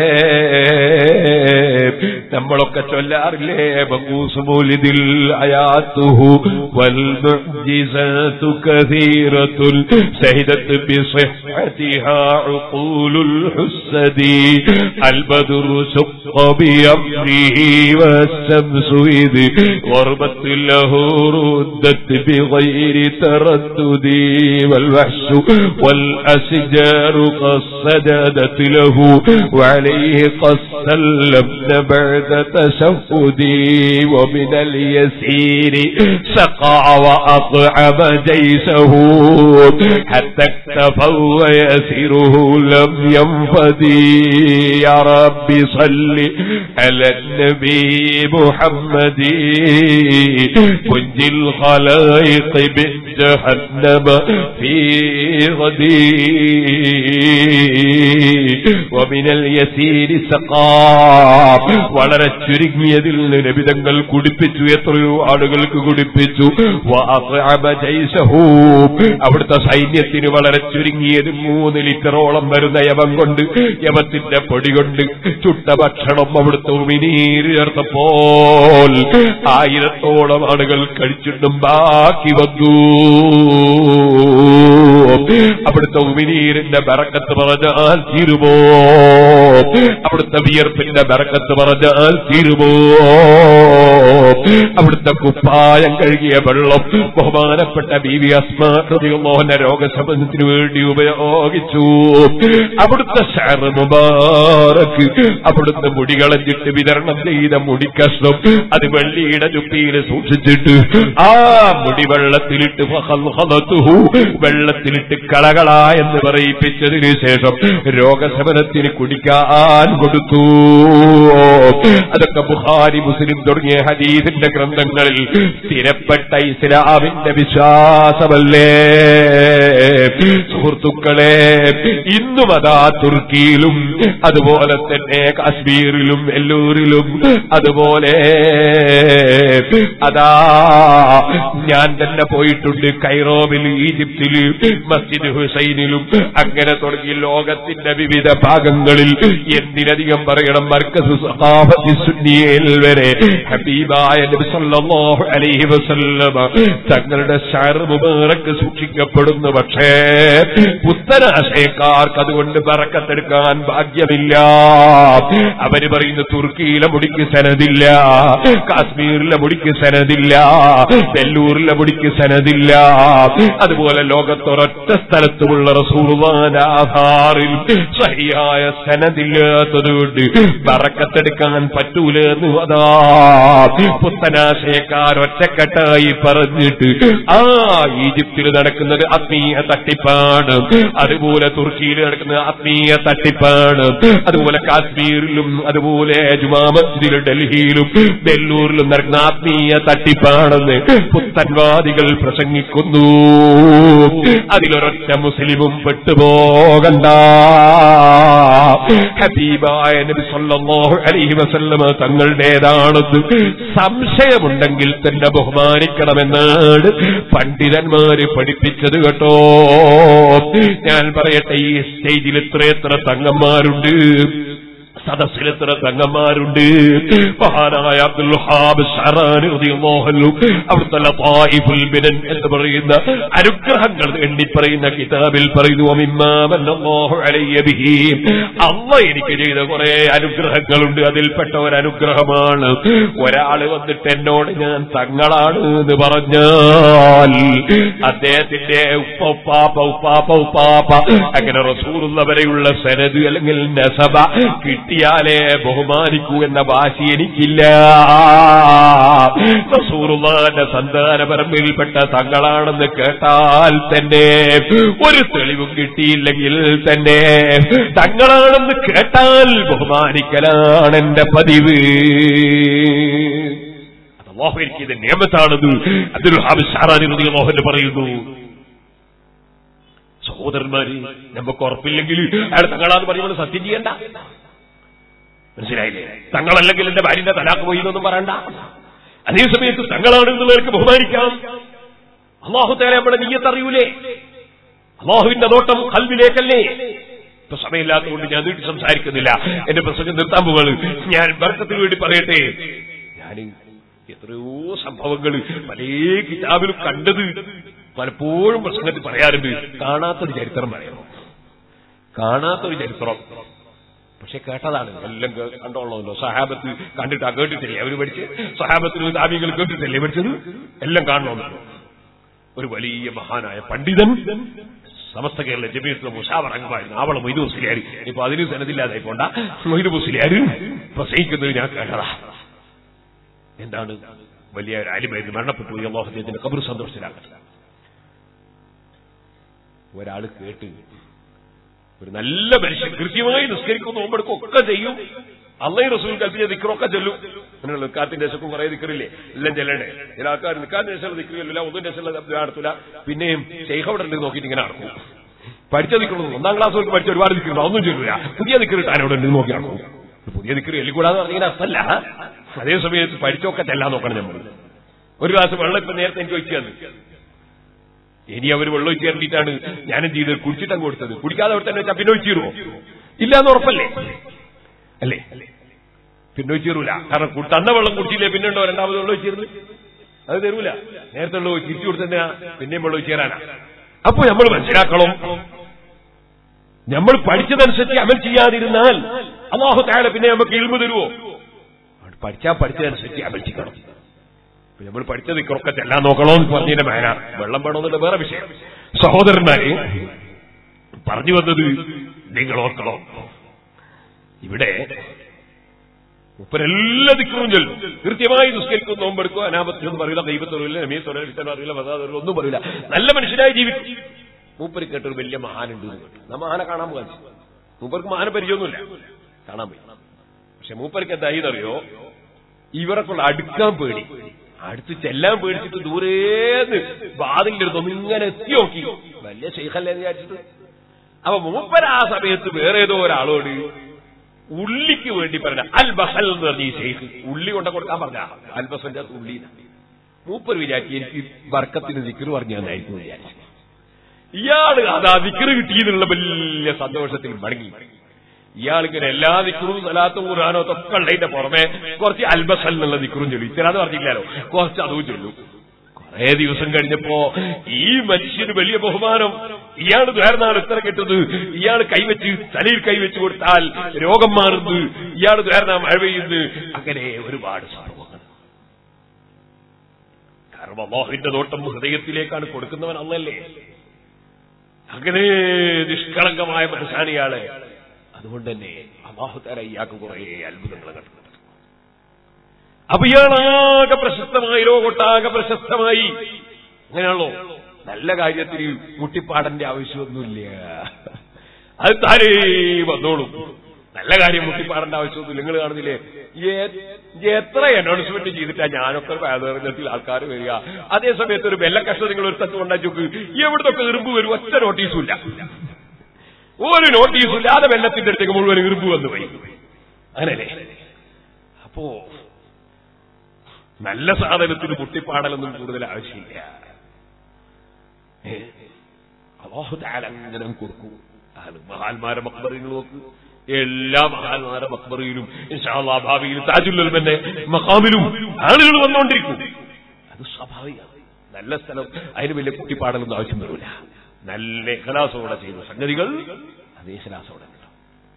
നമ്മളൊക്കെ ചൊല്ലാറില്ലേ ബങ്കൂസുമൂലിതിൽ അയാത്തുഹു والمعجزات كثيرة شهدت بصحتها عقول الحسد البدر شق بأمره والشمس إذ غربت له ردت بغير تردد والوحش والأشجار قد سجدت له وعليه قد سلمن بعد تشهدي ومن اليسير سقى وأطعم جيشه حتى اكتفى ويسيره لم ينفدي يا رب صل على النبي محمد كنج الخلائق من جهنم في غدي ومن اليسير سقى വളരെ ചുരുങ്ങിയതിൽ നിന്ന് നബിതങ്ങൾ കുടിപ്പിച്ചു എത്രയോ ആളുകൾക്ക് കുടിപ്പിച്ചു വഅത്അമ ജയ്ശഹു. അവിടുത്തെ സൈന്യത്തിന് വളരെ ചുരുങ്ങിയത് മൂന്ന് ലിറ്ററോളം വരുന്ന യവം കൊണ്ട് യവത്തിന്റെ പൊടി കൊണ്ട് ചുട്ട ഭക്ഷണം അവിടുത്തെ ഉമിനീര് ചേർത്തപ്പോൾ ആയിരത്തോളം ആളുകൾ കഴിച്ചിട്ടും ബാക്കി വന്നു അവിടുത്തെ ഉമിനീരിന്റെ ബറക്കത്ത് പറഞ്ഞാൽ തീരുമോ അവിടുത്തെ വിയർപ്പിന്റെ ബറക്കത്ത് പറഞ്ഞാൽ തീരുമോ അവിടുത്തെ കുപ്പായം കഴുകിയ വെള്ളം ബഹുമാനപ്പെട്ട ബീവി അസ്മാഹൃതിയോഹന രോഗശമനത്തിന് വേണ്ടി ഉപയോഗിച്ചു അവിടുത്തെ ഷാറ് മുബാറക്ക് അവിടുത്തെ മുടി കളഞ്ഞിട്ട് വിതരണം ചെയ്ത മുടിക്കഷ്ണം അത് വെള്ളിയുടെ ചുപ്പിയിൽ സൂക്ഷിച്ചിട്ട് ആ മുടി വെള്ളത്തിലിട്ട് ഫഹൽഹലത്തുഹു. വെള്ളത്തിലിട്ട് കളകള എന്ന് പറയിപ്പിച്ചതിന് ശേഷം രോഗശമനത്തിന് കുടിക്കാൻ കൊടുത്തു അതൊക്കെ ബുഹാരി മുസ്ലിം തുടങ്ങിയ ഹദീസിന്റെ ഗ്രന്ഥങ്ങളിൽ സ്ഥിരപ്പെട്ട ഇസ്ലാമിന്റെ വിശ്വാസമല്ലേ സുഹൃത്തുക്കളെ ഇന്നും അതാ തുർക്കിയിലും അതുപോലെ തന്നെ കാശ്മീരിലും വെല്ലൂരിലും അതുപോലെ അതാ ഞാൻ തന്നെ പോയിട്ടുണ്ട് കൈറോമിൽ ഈജിപ്തിൽ മസ്ജിദ് ഹുസൈനിലും അങ്ങനെ തുടങ്ങി ലോകത്തിന്റെ വിവിധ ഭാഗങ്ങളിൽ എന്തിനധികം പറയണം മർക്കസ് സഹാബത്തി സുന്നിയയിൽ വരെ ഹബീബായ നബി സല്ലല്ലാഹു അലൈഹി വസല്ലമ തങ്ങളുടെ ഷാർ മുബാറക്ക് സൂക്ഷിക്കപ്പെടുന്നു പക്ഷേ പുത്തനാശയക്കാർക്ക് അതുകൊണ്ട് പറക്കത്തെടുക്കാൻ ഭാഗ്യമില്ല അവര് പറയുന്നു തുർക്കിയിലെ മുടിക്ക് സനദില്ല കാശ്മീരിലെ മുടിക്ക് സനദില്ല വെല്ലൂരിലെ മുടിക്ക് സനദില്ല അതുപോലെ ലോകത്തൊരൊറ്റ സ്ഥലത്തുമുള്ള റസൂർവാന്റെ ആധാറിൽ സഹിയായ സനദില്ലാത്തതുകൊണ്ട് പറക്കത്തെടുക്കാൻ പറ്റൂല എന്ന് അതാ പുത്തനാശയക്കാർ ഒറ്റക്കെട്ടായി പറഞ്ഞിട്ട് ആ ഈജിപ്തിൽ നടക്കുന്നത് ആത്മീയ തട്ടിപ്പാണ് അതുപോലെ തുർക്കിയിൽ നടക്കുന്നത് ആത്മീയ തട്ടിപ്പാണ് അതുപോലെ കാശ്മീരിലും അതുപോലെ ജുമാ മസ്ജിദിലും ഡൽഹിയിലും വെല്ലൂരിലും നടക്കുന്ന ആത്മീയ തട്ടിപ്പാണെന്ന് പുത്തൻവാദികൾ പ്രസംഗിക്കുന്നു അതിലൊരൊറ്റ മുസ്ലിമും പെട്ടുപോകണ്ട ഹബീബായ നബി സല്ലല്ലാഹു അലൈഹി വസല്ലമ തങ്ങളുടേതാണെന്ന് സംശയമുണ്ടെങ്കിൽ തന്നെ ബഹുമാനിക്കണമെന്നാണ് പണ്ഡിതന്മാര് പഠിപ്പിച്ചത് കേട്ടോ ഞാൻ പറയട്ടെ ഈ സ്റ്റേജിൽ എത്രയെത്ര തങ്ങന്മാരുണ്ട് സദസ്സിൽ എത്ര തങ്ങന്മാരുണ്ട് മഹാനായ അബ്ദുൽ വഹാബ് ഷറാനി റളിയല്ലാഹു അൻഹു അവിടുത്തെ ലതായിഫുൽ ബിനൻ എന്ന് പറയുന്ന അനുഗ്രഹങ്ങൾ എണ്ണി പറയുന്ന കിതാബിൽ പറയുന്നു വമിമ്മാ മന്നല്ലാഹു അലയ്യ ബിഹി അള്ള എനിക്ക് ചെയ്ത കുറെ അനുഗ്രഹങ്ങളുണ്ട് അതിൽപ്പെട്ട ഒരു അനുഗ്രഹമാണ് ഒരാള് വന്നിട്ട് എന്നോട് ഞാൻ തങ്ങളാണ് എന്ന് പറഞ്ഞാൽ അദ്ദേഹത്തിന്റെ ഉപ്പ ഉപ്പാപ്പ ഉപ്പാപ്പ ഉപ്പാപ്പ അങ്ങനെ റസൂറുള്ളവരെയുള്ള സനത് അല്ലെങ്കിൽ നസബ കിട്ടിയാലേ ബഹുമാനിക്കൂ എന്ന വാശി എനിക്കില്ല റസൂറുള്ളാന്റെ സന്താന പരമ്പരയിൽപ്പെട്ട തങ്ങളാണെന്ന് കേട്ടാൽ തന്നെ ഒരു തെളിവും കിട്ടിയില്ലെങ്കിൽ തന്നെ തങ്ങളാണെന്ന് കേട്ടാൽ ബഹുമാനിക്കലാണ് എന്റെ പതിവ് അത് അള്ളാഹു എനിക്ക് ഇത് നിയമത്താണത് അബ്ദുൽ ഹാബ് ഷാറാനി മോഹൻ പറയുന്നു സഹോദരന്മാര് നമുക്ക് ഉറപ്പില്ലെങ്കിൽ അയാൾ തങ്ങളാന്ന് പറയുമ്പോൾ സത്യം ചെയ്യണ്ട മനസ്സിലായില്ലേ തങ്ങളല്ലെങ്കിൽ എന്റെ ഭാര്യന്റെ തലാക്ക് പോയി എന്നൊന്നും പറയണ്ട അതേ സമയത്ത് തങ്ങളാണ് എന്നുള്ളവർക്ക് ബഹുമാനിക്കാം അള്ളാഹു തേരെ നമ്മുടെ നീയത്തറിയൂലേ അള്ളാഹുവിന്റെ നോട്ടം കൽവിലേക്കല്ലേ ഇപ്പൊ സമയമില്ലാത്തതുകൊണ്ട് ഞാൻ നീട്ടി സംസാരിക്കുന്നില്ല എന്റെ പ്രസംഗം നിർത്താൻ പോവാണ് ഞാൻ ബർക്കത്തിന് വേണ്ടി പറയട്ടെ ഞാൻ എത്രയോ സംഭവങ്ങൾ പല കിതാബിലും കണ്ടത് പലപ്പോഴും പ്രസംഗത്തിൽ പറയാറുണ്ട് കാണാത്തൊരു ചരിത്രം പറയണം കാണാത്തൊരു ചരിത്രം പക്ഷെ കേട്ടതാണ് എല്ലാം കേ- കണ്ടോളണമല്ലോ സഹാബത്ത് കണ്ടിട്ട് കേട്ടിട്ടില്ലേ അവര് പഠിച്ച് സഹാബത്തിന് ദാബികൾ കേട്ടിട്ടില്ലേ പഠിച്ചത് എല്ലാം കാണണമെന്നല്ലോ ഒരു വലിയ മഹാനായ പണ്ഡിതൻ സമസ്ത കേരള ജമീയത്തിലെ മുഷാവർ അംഗമായിരുന്നു ആവള മൊയ്തു മുസ്ലിയാർ ഇപ്പൊ അതിന് സനദില്ലാതെ പോണ്ട മൊയ്തു മുസ്ലിയാർ പ്രസംഗിക്കുന്നത് ഞാൻ കേട്ടതാ എന്താണ് വലിയ ഒരു അലിമായിരുന്നു മരണപ്പെട്ടു പോയി അള്ളാഹുദ്ദീനത്തിന്റെ കബർ സന്തോഷത്തിലാകട്ടെ ഒരാൾ കേട്ട് ഒരു നല്ല മനുഷ്യൻ കൃത്യമായി നിസ്കരിക്കും നോമ്പെടുക്കും ഒക്കെ ചെയ്യും അള്ളയും റസൂൽ കൽപ്പിച്ച ദിക്കറൊക്കെ ചെല്ലും നിങ്ങൾ നിൽക്കാത്തിന്റെ ശേഷം കുറെ ദിക്കറില്ലേ എല്ലാം ചെല്ലണ്ടേ ചില ആൾക്കാർ നിൽക്കാത്തിന്റെ ശേഷം ദിക്കറില്ല ഒന്നും ശേഷം നടത്തില്ല പിന്നെയും ഷെയ്ഖ് അവിടെ ഉണ്ട് നോക്കിയിട്ട് ഇങ്ങനെ നടക്കും പഠിച്ച ദിക്കറൊന്നും ഒന്നാം ക്ലാസ് വർക്ക് പഠിച്ച ഒരുപാട് ദിക്കറുണ്ട് ഒന്നും ചെയ്യില്ല പുതിയ ദിക്കറിട്ട് അവിടെ ഉണ്ട് നോക്കി നടക്കും പുതിയ ദിക്കറി എല്ലിക്കൂടാന്ന് പറഞ്ഞാൽ അർത്ഥമല്ല അതേ സമയത്ത് പഠിച്ചൊക്കെ ചെല്ലാൻ നോക്കണം നമ്മൾ ഒരു ഗ്ലാസ് വെള്ളം ഇപ്പൊ നേരത്തെ എനിക്ക് ഒഴിച്ചു തന്നു ഇനി അവർ വെള്ളം ഒഴിച്ച് കയറിയിട്ടാണ് ഞാനും ചെയ്തത് കുടിച്ചിട്ടങ്ങ് കൊടുത്തത് കുടിക്കാതെ അവിടെ തന്നെ വെച്ചാൽ പിന്നെ ഒഴിച്ചിരുവോ ഇല്ല എന്ന് ഉറപ്പല്ലേ അല്ലേ പിന്നെ ഒഴിച്ചിരൂല കാരണം കു- തന്ന വെള്ളം കുടിച്ചില്ലേ പിന്നെ ഉണ്ടോ രണ്ടാമത് വെള്ളം ഒഴിച്ചിരുന്നു അത് തരൂല നേരത്തെ ഉള്ള തിരിച്ചു കൊടുത്തതിനാ പിന്നെയും വെള്ളം ഒഴിച്ചു തരാനാ അപ്പൊ നമ്മൾ മനസ്സിലാക്കണം നമ്മൾ പഠിച്ചതനുസരിച്ച് അമൽ ചെയ്യാതിരുന്നാൽ അള്ളാഹു താഴെ പിന്നെ നമുക്ക് ഇൽമു തരുവോ പഠിച്ചാൽ പഠിച്ചതനുസരിച്ച് അമൽ ചെയ്യണം ഇപ്പൊ നമ്മൾ പഠിച്ചത് ഇക്കൊക്കെ ചെല്ലാൻ നോക്കണോ എന്ന് പറഞ്ഞതിന്റെ മേന വെള്ളം വേണമെന്നുള്ള വേറെ വിഷയം സഹോദരന്മാരെ പറഞ്ഞു വന്നത് നിങ്ങൾ ഓർക്കണം ഇവിടെ ഉപ്പരെല്ലാ ദിക്കറും ചൊല്ലും കൃത്യമായി നിസ്കരിക്കും നോമ്പെടുക്കും അനാപത്തൊന്നും പറയില്ല ദൈവത്തൊരുമില്ല നമീത്തൊരുമില്ല വിത്തനറിയില്ല മതാതൊരു ഒന്നും പറയില്ല നല്ല മനുഷ്യനായി ജീവിക്കും മൂപ്പര് കേട്ടൊരു വലിയ മഹാനുണ്ട് എന്ന് കേട്ടു ആ മഹാനെ കാണാൻ പോകാൻ മൂപ്പർക്ക് മഹാനെ പരിചയമൊന്നുമില്ല കാണാൻ പോയി പക്ഷെ മൂപ്പർക്ക് എന്തായി അറിയോ ഇവരെ കൊണ്ട് അടുക്കാൻ പേടി അടുത്ത് ചെല്ലാൻ പേടിച്ചിട്ട് ദൂരേന്ന് വാതിലിന്റെ അടുത്തൊന്ന് ഇങ്ങനെ എത്തി നോക്കി വലിയ ശൈഖല്ലേ എന്ന് വിചാരിച്ചിട്ട് അപ്പൊ മൂപ്പര ആ സമയത്ത് വേറെ ഏതോ ഒരാളോട് ഉള്ളിക്ക് വേണ്ടി പറഞ്ഞ അൽ ബസൽ എന്ന് പറഞ്ഞ ഈ ഷെയ്ഖ് ഉള്ളി കൊണ്ട കൊടുക്കാൻ പറഞ്ഞ അൽ ബസലിന്റെ അകത്ത് ഉള്ളി മൂപ്പർ വിചാരിച്ചു എനിക്ക് വർക്കത്തിന് ദിക്കറ് പറഞ്ഞു തന്നായിരിക്കും എന്ന് വിചാരിച്ചു ഇയാള് അതാ ദിക്കറ് കിട്ടിയെന്നുള്ള വലിയ സന്തോഷത്തിൽ മടങ്ങി ഇയാളിങ്ങനെ എല്ലാ ദിക്കറും സലാത്തും ഖുർആാനോ ഒക്കെ ഉള്ളതിന്റെ പുറമെ കുറച്ച് അൽബസൽ എന്നുള്ള ദിക്കറും ചൊല്ലു ഇത്തരാന്ന് പറഞ്ഞില്ലല്ലോ കുറച്ച് അതും ചൊല്ലും കുറെ ദിവസം കഴിഞ്ഞപ്പോ ഈ മനുഷ്യന് വലിയ ബഹുമാനം ഇയാൾ ദ്വാരനാണ് ഇത്ര കിട്ടുന്നത് ഇയാൾ കൈവച്ച് തലയിൽ കൈവച്ച് കൊടുത്താൽ രോഗം മാറുന്നു ഇയാൾ ദ്വാരന മഴ പെയ്യുന്നു അങ്ങനെ ഒരുപാട് സംഭവങ്ങൾ കാരണം അള്ളാഹുവിന്റെ നോട്ടം ഹൃദയത്തിലേക്കാണ് കൊടുക്കുന്നവൻ അല്ലല്ലേ അങ്ങനെ നിഷ്കളങ്കമായ മനസ്സാണ് ഇയാള് അതുകൊണ്ട് തന്നെ അള്ളാഹു തല ഇയാൾക്ക് കുറെ അത്ഭുതങ്ങൾ കണ്ടു അപ്പൊ ഇയാളാകെ പ്രശസ്തമായി ലോകൊട്ടാകെ പ്രശസ്തമായി അങ്ങനെയാണല്ലോ നല്ല കാര്യത്തിൽ മുട്ടിപ്പാടന്റെ ആവശ്യമൊന്നുമില്ല അത് താരേ വന്നോളും നല്ല കാര്യം മുട്ടിപ്പാടേണ്ട ആവശ്യമൊന്നുമില്ല നിങ്ങൾ കാണുന്നില്ലേ ഏ- എത്ര അനൗൺസ്മെന്റ് ചെയ്തിട്ടാ ഞാനൊക്കെ വേദത്തിൽ ആൾക്കാർ വരിക അതേ സമയത്ത് ഒരു വെല്ലക്കഷ്ടം നിങ്ങൾ ഒരു സ്ഥലത്ത് കൊണ്ടാക്കി നോക്ക് എവിടുന്നൊക്കെ ഇറുമ്പ് വരും ഒറ്റ നോട്ടീസും ഇല്ല ഒരു നോട്ടീസും ഇല്ലാതെ വെള്ളത്തിന്റെ അടുത്തേക്ക് മുഴുവൻ ഇറുമ്പ് വന്നു പോയി അങ്ങനല്ലേ അപ്പോ നല്ല സാധനത്തിന് മുട്ടിപ്പാടലൊന്നും കൂടുതൽ ആവശ്യമില്ല ഏ? അല്ലാഹു തആല അങ്ങനെ കൊടുക്കും അത് മഹാന്മാരെ മക്ബറികൾ നോക്ക് എല്ലാ മഹാന്മാരെ മക്ബറിയിലും ഇൻഷാല്ലാ ഭാവിയിൽ താജുല്ലുൽമന്റെ മക്കാമിലും ആളുകൾ വന്നുകൊണ്ടിരിക്കും അത് സ്വാഭാവികമാണ് നല്ല സ്ഥലം അതിന് വലിയ കുട്ടിപ്പാടലൊന്നും ആവശ്യം വരില്ല നല്ല ഇഖലാസോടെ ചെയ്ത സംഗതികൾ അത് ഇഖലാസോടെ ഉണ്ടാവും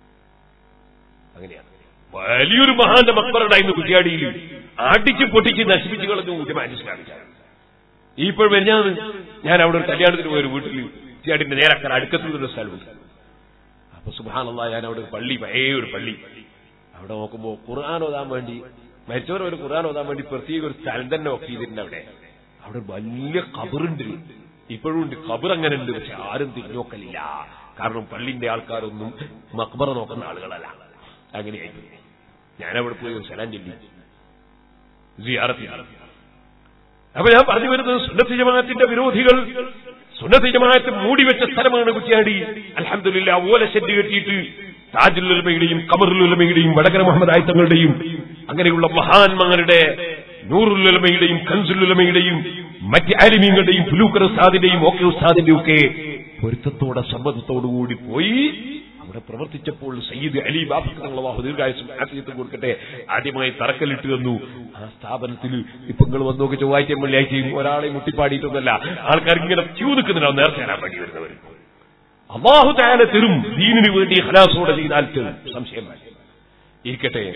അങ്ങനെയാണ് വലിയൊരു മഹാന്റെ മക്ബറുണ്ടായിരുന്നു കുറ്റിയാടിയിൽ അടിച്ച് പൊട്ടിച്ച് നശിപ്പിച്ച് കളഞ്ഞു കുട്ടി മനസ്സിലാക്കിച്ചാണ് ഇപ്പോൾ വരുന്നത് ഞാൻ അവിടെ ഒരു കല്യാണത്തിന് പോയ ഒരു വീട്ടിൽ കുറ്റിയാടിന്റെ നേരക്കര അടുക്കത്തിൽ നിന്നൊരു സ്ഥലമുണ്ട് അപ്പൊ സുബാനുള്ള ഞാൻ അവിടെ ഒരു പള്ളി പഴയ ഒരു പള്ളി അവിടെ നോക്കുമ്പോ ഖുർആൻ ഓതാൻ വേണ്ടി മരിച്ചവർ ഒരു ഖുർആൻ ഓതാൻ വേണ്ടി പ്രത്യേക ഒരു സ്ഥലം തന്നെ ഓഫ് ചെയ്തിട്ടുണ്ട് അവിടെ അവിടെ ഒരു വലിയ കബറുണ്ട് ഇപ്പോഴും ഉണ്ട് കബർ അങ്ങനെ ഉണ്ട് പക്ഷെ ആരും തിരിഞ്ഞോക്കലില്ല കാരണം പള്ളിന്റെ ആൾക്കാരൊന്നും മക്ബറ നോക്കുന്ന ആളുകളല്ല അങ്ങനെയായി ഞാനവിടെ പോയി ഒരു സ്ഥലം ചൊല്ലി സിയാറത്തിൽ അപ്പൊ ഞാൻ പറഞ്ഞു വരുന്നത് സുന്നത്ത് ജമാഅത്തിന്റെ വിരോധികൾ സുന്നത്ത് ജമാഅത്ത് മൂടിവെച്ച സ്ഥലമാണ് കുറ്റിയാടി അലഹമില്ല ഓല ഷെഡ് കെട്ടിയിട്ട് താജുലുലമയുടെയും കമറുലുലമയുടെയും വടകര മുഹമ്മദ് ആയിത്തങ്ങളുടെയും അങ്ങനെയുള്ള മഹാന്മാരുടെ നൂറുലുലമയുടെയും കൻസുലുലമയുടെയും മറ്റ് ആലിമീങ്ങളുടെയും ഫുലൂക്കർ ഉസ്താദിന്റെയും ഓക്കെ ഉസ്താദിന്റെയും ഒക്കെ പൊരുത്തത്തോടെ സമ്മതത്തോടുകൂടി പോയി അവിടെ പ്രവർത്തിച്ചപ്പോൾ സയ്യിദ് അലി ബാബു ദീർഘായുസും ആഫിയത്തും കൊടുക്കട്ടെ ആദ്യമായി തറക്കല്ലിട്ട് തന്നു ആ സ്ഥാപനത്തിൽ ഇപ്പൊ നിങ്ങൾ വന്നു നോക്കി ചൊവ്വാഴ്ചയും വെള്ളിയാഴ്ചയും ഒരാളെ മുട്ടിപ്പാടിയിട്ടൊന്നല്ല ആൾക്കാർ ഇങ്ങനെ ക്യൂ നിൽക്കുന്നുണ്ടാവും നേരത്തെ തരാൻ വേണ്ടി വരുന്നവർ അള്ളാഹു താല തരും ദീനിനു വേണ്ടി ഹലാസോടെ ചെയ്താൽ തരും സംശയം വേണ്ട. ഇരിക്കട്ടെ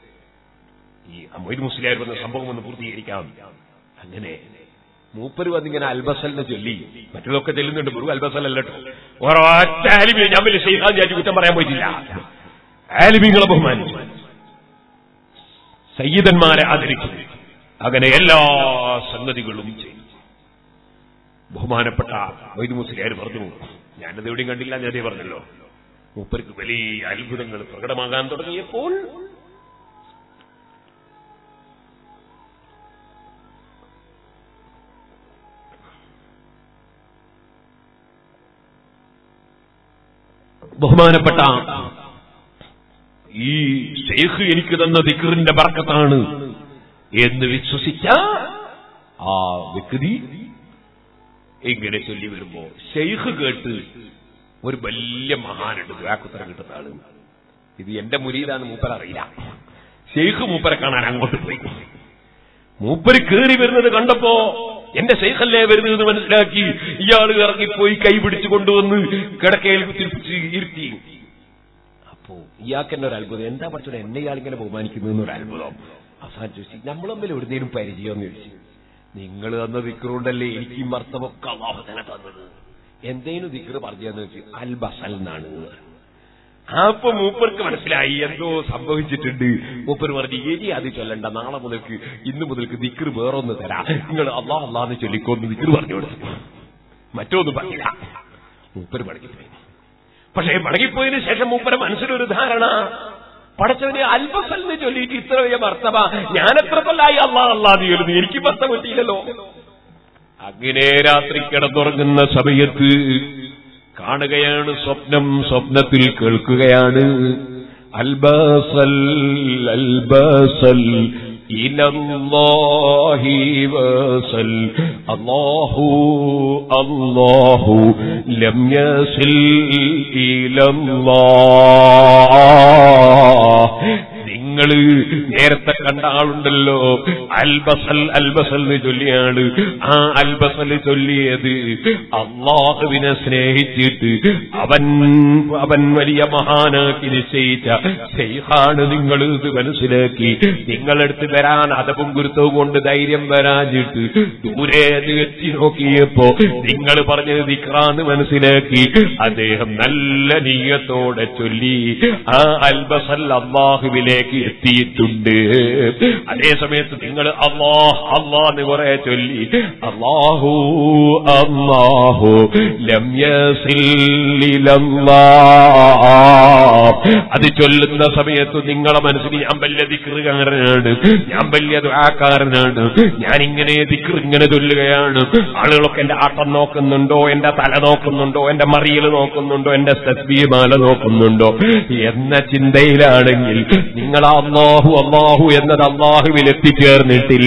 ഈ മൊയ്ത് മുസ്ലിയാർ വന്ന സംഭവം ഒന്ന് പൂർത്തീകരിക്കാം അങ്ങനെ മൂപ്പര് വന്നിങ്ങനെ അൽബസലിനെ ചൊല്ലി മറ്റതൊക്കെ ചെല്ലുന്നുണ്ട് മുറുക അൽബസൽ കേട്ടോ ഒരൊറ്റ ആലിമി ഞാൻ വലിയ ഷെയ്ഖാൻ ചാറ്റി കുറ്റം പറയാൻ പറ്റില്ല ആലിമിങ്ങളെ ബഹുമാനിച്ചു സയ്യിദന്മാരെ ആദരിക്കുന്നു അങ്ങനെ എല്ലാ സംഗതികളും ചെയ്തു ബഹുമാനപ്പെട്ട വൈദ്യ മുസ്ലിയാർ പറഞ്ഞു ഞാനത് എവിടെയും കണ്ടില്ല ഞാൻ അതേ പറഞ്ഞല്ലോ മൂപ്പർക്ക് വലിയ അത്ഭുതങ്ങൾ പ്രകടമാകാൻ തുടങ്ങിയപ്പോൾ ബഹുമാനപ്പെട്ട ഈ ഷെയ്ഖ് എനിക്ക് തന്ന ദിക്കറിന്റെ ബർക്കത്താണ് എന്ന് വിശ്വസിച്ച ആ വ്യക്തി ഇങ്ങനെ ചൊല്ലി വരുമ്പോ ഷെയ്ഖ് കേട്ട് ഒരു വലിയ മഹാനുണ്ട് ദുരാക്കുത്തരം കിട്ടുന്ന ആള് ഇത് എന്റെ മുരീതാന്ന് മൂപ്പർ അറിയില്ല ഷെയ്ഖ് മൂപ്പരെ കാണാൻ അങ്ങോട്ട് പോയി മൂപ്പര് കയറി വരുന്നത് കണ്ടപ്പോ എന്റെ ഷെയ്ഖല്ലേ വരുന്നതെന്ന് മനസ്സിലാക്കി ഇയാൾ ഇറങ്ങിപ്പോയി കൈ പിടിച്ചു കൊണ്ടുവന്ന് കിടക്കയിൽ തിരിപ്പിച്ച് ഇരുത്തി അപ്പോ ഇയാൾക്ക് എന്നെ ഒരു അത്ഭുതം എന്താ പഠിച്ചത് എന്നെ ഇയാൾ ഇങ്ങനെ ബഹുമാനിക്കുന്നു ഒരു അത്ഭുതം അവസാനം ചോദിച്ചു നമ്മൾ തമ്മിൽ എവിടുന്നേലും പരിചയം എന്ന് ചോദിച്ചു നിങ്ങൾ തന്ന ദിക്കറുണ്ടല്ലേ എനിക്ക് ഈ മർത്തമൊക്കെ അള്ളാഹു തന്നെ തന്നത് എന്തേലും ദിക്കറ് പറഞ്ഞതെന്ന് വെച്ചു അൽ ബസൽ എന്നാണ് അപ്പൊ മൂപ്പർക്ക് മനസ്സിലായി എന്തോ സംഭവിച്ചിട്ടുണ്ട് മൂപ്പർ പറഞ്ഞു ഇനി അത് ചൊല്ലണ്ട നാളെ മുതൽക്ക് ഇന്ന് മുതൽക്ക് ദിക്കറ് വേറൊന്ന് തരാം നിങ്ങൾ അള്ളാഹ് അള്ളാന്ന് ചൊല്ലിക്കോന്ന് ദിക്കറ് പറഞ്ഞു കൊടുത്തു മറ്റൊന്നും പറഞ്ഞില്ല മൂപ്പര് മടങ്ങിപ്പോയി പക്ഷേ മടങ്ങിപ്പോയതിനു ശേഷം മൂപ്പര മനസ്സിലൊരു ധാരണ പടച്ചവന് അൽബസലിന് ചൊല്ലിയിട്ട് ഇത്ര വലിയ ഭർത്തവ ഞാൻ എത്ര കൊല്ലായി അള്ളാ അള്ളാന്ന് ചൊല്ലുന്നു എനിക്ക് ഭർത്ത പറ്റിയില്ലല്ലോ അങ്ങനെ രാത്രി കിടന്നുറങ്ങുന്ന സമയത്ത് കാണുകയാണ് സ്വപ്നം സ്വപ്നത്തിൽ കേൾക്കുകയാണ് അൽബസൽ അൽബസൽ ഇലല്ലാഹി വസൽ അല്ലാഹു അല്ലാഹു ലം യസിൽ ഇലല്ലാഹ് നിങ്ങൾ നേരത്തെ കണ്ട ആളുണ്ടല്ലോ അൽബസൽ അൽബസൽ എന്ന് ചൊല്ലിയാണ് ആ അൽബസൽ ചൊല്ലിയത് അള്ളാഹുവിനെ സ്നേഹിച്ചിട്ട് അവൻ അവൻ വലിയ മഹാനാക്കി നിശ്ചയിച്ച ശൈഖാണ് നിങ്ങൾ ഇത് മനസ്സിലാക്കി നിങ്ങളെടുത്ത് വരാൻ അതവും ഗുരുത്വവും കൊണ്ട് ധൈര്യം വരാഞ്ഞിട്ട് ദൂരെ എത്തി നോക്കിയപ്പോ നിങ്ങൾ പറഞ്ഞത് ദിക്റാന്ന് മനസ്സിലാക്കി അദ്ദേഹം നല്ല നീയത്തോടെ ചൊല്ലി ആ അൽബസൽ അള്ളാഹുവിലേക്ക് എത്തിയിട്ടുണ്ട് അതേ സമയത്ത് നിങ്ങൾ അള്ളാഹ് അള്ളാന്ന് കുറെ ചൊല്ലി അള്ളാഹു അള്ളാഹു ലം യസില്ലല്ലാഹ്. അത് ചൊല്ലുന്ന സമയത്ത് നിങ്ങളെ മനസ്സിൽ ഞാൻ വലിയ ദിക്റുകാരനാണ് ഞാൻ വലിയ ദുആക്കാരനാണ് ഞാൻ ഇങ്ങനെ ദിക്ർ ഇങ്ങനെ ചൊല്ലുകയാണ് ആളുകളൊക്കെ എന്റെ ആട്ടം നോക്കുന്നുണ്ടോ എന്റെ തല നോക്കുന്നുണ്ടോ എന്റെ മറിയൽ നോക്കുന്നുണ്ടോ എന്റെ തസ്ബീമാല നോക്കുന്നുണ്ടോ എന്ന ചിന്തയിലാണെങ്കിൽ നിങ്ങൾ അള്ളാഹു അള്ളാഹു എന്നത് അള്ളാഹുവിൽ എത്തിച്ചേർന്നിട്ടില്ല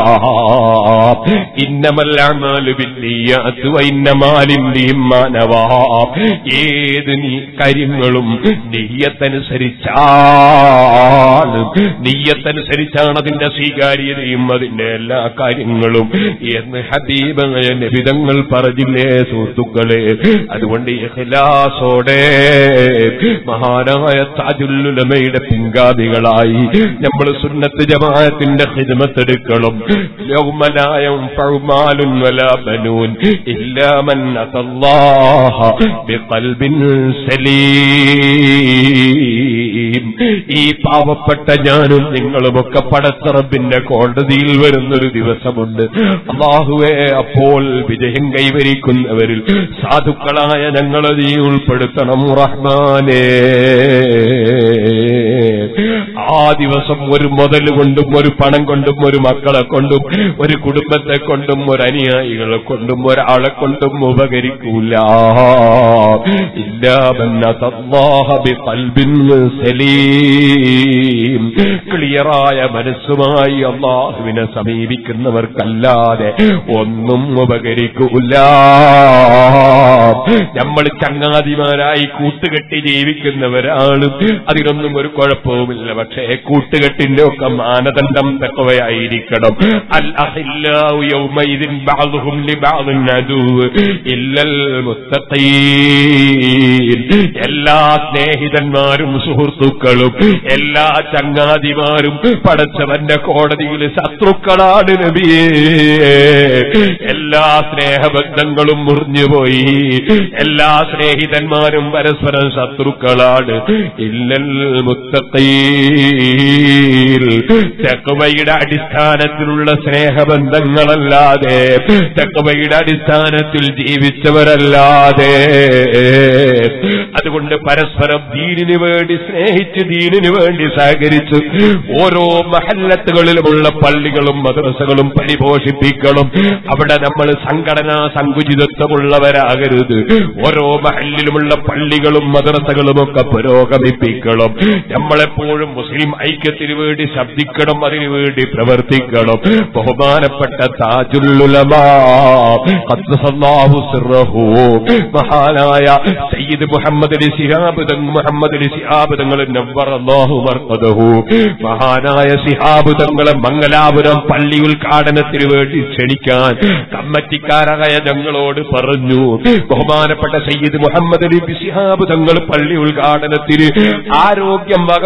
ഇന്നമല്ലാമാലു ബിന്നിയ്യാത്ത് വൈന്നമാലിന്റെയും മാനവാ ഏത് നീ കാര്യങ്ങളും നെയ്യത്തനുസരിച്ചാണ് നെയ്യത്തനുസരിച്ചാണ് അതിന്റെ സ്വീകാര്യതയും അതിന്റെ എല്ലാ കാര്യങ്ങളും എന്ന് ഹബീബായ നബിതങ്ങൾ പറഞ്ഞില്ലേ സുഹൃത്തുക്കളെ അതുകൊണ്ട് ഇഖ്ലാസോടെ മഹാനായ താജുല്ലുലമയുടെ പിൻഗാമികളായി നമ്മൾ സുന്നത്ത് ജമാഅത്തിന്റെ ഹിദ്മത്തെടുക്കണം യൗമലായം ഫൗമാലുൻ വലാ ബനൂൻ ഇല്ലാ മൻ അതല്ലാഹ ബിഖൽബിൻ സലീം ഈ പാവപ്പെട്ട ഞാനും നിങ്ങളുമൊക്കെ പടത്തറബിന്റെ കോടതിയിൽ വരുന്നൊരു ദിവസമുണ്ട് അള്ളാഹുവെ അപ്പോൾ വിജയം കൈവരിക്കുന്നവരിൽ സാധുക്കളായ ഞങ്ങളെ നീ ഉൾപ്പെടുത്തണം റഹ്മാനേ ആ ദിവസം ഒരു മുതൽ കൊണ്ടും ഒരു പണം കൊണ്ടും ഒരു മക്കളെ കൊണ്ടും ഒരു കുടുംബത്തെ കൊണ്ടും ഒരു അനുയായികളെ കൊണ്ടും ഒരാളെ കൊണ്ടും ഉപകരിക്കൂല സലീം ക്ലിയറായ മനസ്സുമായി അള്ളാഹുവിനെ സമീപിക്കുന്നവർക്കല്ലാതെ ഒന്നും ഉപകരിക്കൂല നമ്മൾ ചങ്ങാതിമാരായി കൂട്ടുകെട്ടി ജീവിക്കുന്നവരാണ് അതിനൊന്നും ഒരു കുഴപ്പവുമില്ല പക്ഷേ കൂട്ടുകെട്ടിന്റെ ഒക്കെ മാനദണ്ഡം തക്കവയായിരിക്കണം അൽ അഹില്ലാഹു യൗമഇദിൻ ബഅദുഹും ലിബഅദിൻ അദുവ് ഇല്ലൽ മുത്തഖീൻ എല്ലാ സ്നേഹിതന്മാരും സുഹൃത്തുക്കളും എല്ലാ ചങ്ങാതിമാരും പടച്ചവന്റെ കോടതിയിൽ ശത്രുക്കളാണ് നബിയേ എല്ലാ സ്നേഹബന്ധങ്ങളും മുറിഞ്ഞുപോയി എല്ലാ സ്നേഹിതന്മാരും പരസ്പരം ശത്രുക്കളാണ് ഇല്ലൽ മുത്തഖീൽ തെക്കുവയുടെ അടിസ്ഥാനത്തിലുള്ള സ്നേഹബന്ധങ്ങളല്ലാതെ തെക്കുവയുടെ അടിസ്ഥാനത്തിൽ ജീവിച്ചവരല്ലാതെ അതുകൊണ്ട് പരസ്പരം ദീനിനു വേണ്ടി സ്നേഹിച്ച് ദീനിനു വേണ്ടി സഹകരിച്ച് ഓരോ മഹല്ലത്തുകളിലുമുള്ള പള്ളികളും മദ്രസകളും പരിപോഷിപ്പിക്കണം അവിടെ നമ്മൾ സംഘടനാ സങ്കുചിതത്വമുള്ളവരാകരുത് ഓരോ മഹല്ലിലുമുള്ള പള്ളികളും മദ്രസകളും ഒക്കെ പുരോഗമിപ്പിക്കണം നമ്മളെപ്പോഴും മുസ്ലിം ഐക്യത്തിന് വേണ്ടി ശബ്ദിക്കണം അതിനു വേണ്ടി പ്രവർത്തിക്കണം ബഹുമാനപ്പെട്ട താജുല്ലുലമാ ഖദ്ദസല്ലാഹു സിർറഹു മഹാനായ സയ്യിദ് മുഹമ്മദ് അലി ശിഹാബ് തങ്ങൾ മുഹമ്മദ് അലി ശിഹാബ് തങ്ങൾ നവ്വറല്ലാഹു മർഖദഹു മഹാനായ ശിഹാബ് തങ്ങളെ മംഗലാപുരം പള്ളി ഉദ്ഘാടനത്തിന് വേണ്ടി ക്ഷണിക്കാൻ കമ്മറ്റിക്കാരായ ഞങ്ങളോട് പറഞ്ഞു ബഹുമാനപ്പെട്ട സയ്യിദ് മുഹമ്മദ് അലി ശിഹാബ് തങ്ങൾ പള്ളി ഉദ്ഘാടനത്തിന് ആരോഗ്യം വക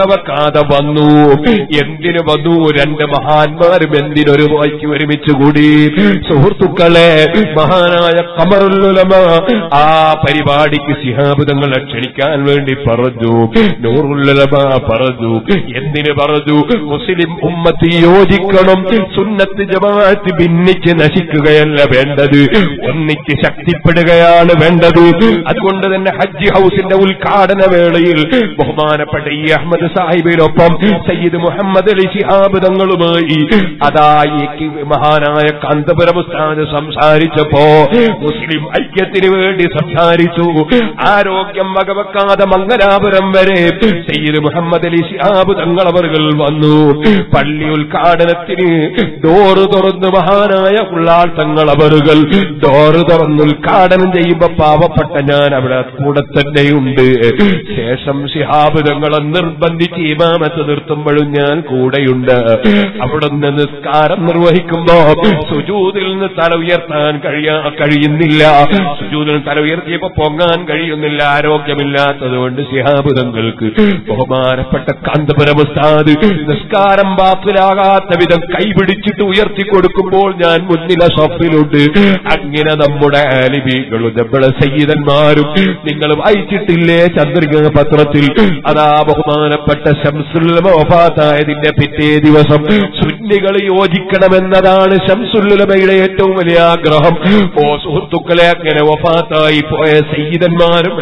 വകവെക്കാതെ വന്നു എന്തിനു വന്നു രണ്ട് മഹാന്മാരും എന്തിനൊരു വായിക്ക് ഒരുമിച്ച് കൂടി സുഹൃത്തുക്കളെ മഹാനായ കമറുല്ലുലമ ആ പരിപാടിക്ക് ശിഹാബുദങ്ങളെ ക്ഷണിക്കാൻ വേണ്ടി പറഞ്ഞു നൂറുല്ലുലമ പറഞ്ഞു എന്തിന് പറഞ്ഞു മുസ്ലിം ഉമ്മത്ത് യോജിക്കണം സുന്നത്ത് ജമാഅത്ത് ഭിന്നിച്ച് നശിക്കുകയല്ല വേണ്ടത് ഒന്നിച്ച് ശക്തിപ്പെടുകയാണ് വേണ്ടത് അതുകൊണ്ട് തന്നെ ഹജ്ജ് ഹൗസിന്റെ ഉദ്ഘാടന വേളയിൽ ബഹുമാനപ്പെട്ട ഈ അഹമ്മദ് സാഹിബിനൊപ്പം സയ്യിദ് മുഹമ്മദ് അലി ശിഹാബ് തങ്ങളുമായി അതാ ഈ കി- മഹാനായ കാന്തപുരം ഉസ്താദ് സംസാരിച്ചപ്പോ മുസ്ലിം ഐക്യത്തിന് വേണ്ടി സംസാരിച്ചു ആരോഗ്യം വകവെക്കാതെ മംഗലാപുരം വരെ സയ്യിദ് മുഹമ്മദ് അലി ശിഹാബ് തങ്ങളവറുകൾ വന്നു പള്ളി ഉദ്ഘാടനത്തിന് ഡോറ് തുറന്ന് മഹാനായ ഉള്ളാൾ തങ്ങളവറുകൾ ഡോറ് തുറന്ന് ഉദ്ഘാടനം ചെയ്യുമ്പോ പാവപ്പെട്ട ഞാൻ അവിടെ കൂടെ തന്നെയുണ്ട് ശേഷം ശിഹാബ് തങ്ങളെ നിർബന്ധിച്ച് ഇമാമത്ത് നിർത്തുമ്പോഴും ഞാൻ കൂടെയുണ്ട് അവിടുന്ന് നിസ്കാരം നിർവഹിക്കുമ്പോ സുജൂതിൽ നിന്ന് തല ഉയർത്താൻ കഴിയാ കഴിയുന്നില്ല സുജൂതിൽ തല ഉയർത്തിയപ്പോ പൊങ്ങാൻ കഴിയുന്നില്ല ആരോഗ്യമില്ലാത്തതുകൊണ്ട് ശിഹാബ് തങ്ങൾക്ക് ബഹുമാനപ്പെട്ട കാന്തപുരമസ്താദ് നിസ്കാരം ബാത്തിലാകാത്ത വിധം കൈപിടിച്ചിട്ട് ഉയർത്തി കൊടുക്കുമ്പോൾ ഞാൻ മുന്നിലെ ഷോപ്പിലുണ്ട് അങ്ങനെ നമ്മുടെ ആലിബികളും നമ്മുടെ സയ്യിദന്മാരും നിങ്ങൾ വായിച്ചിട്ടില്ലേ ചന്ദ്രിക പത്രത്തിൽ അതാ ബഹുമാനപ്പെട്ട ശംസുല്ലമോഫാത്തായതിന്റെ പിറ്റേ ദിവസം സുന്നികൾ യോജിക്കണമെന്നതാണ് ശംസുല്ലുലമയുടെ ഏറ്റവും വലിയ ആഗ്രഹം ഓ സുഹൃത്തുക്കളെ അങ്ങനെ വഫാത്തായി പോയ സയ്യിദന്മാരും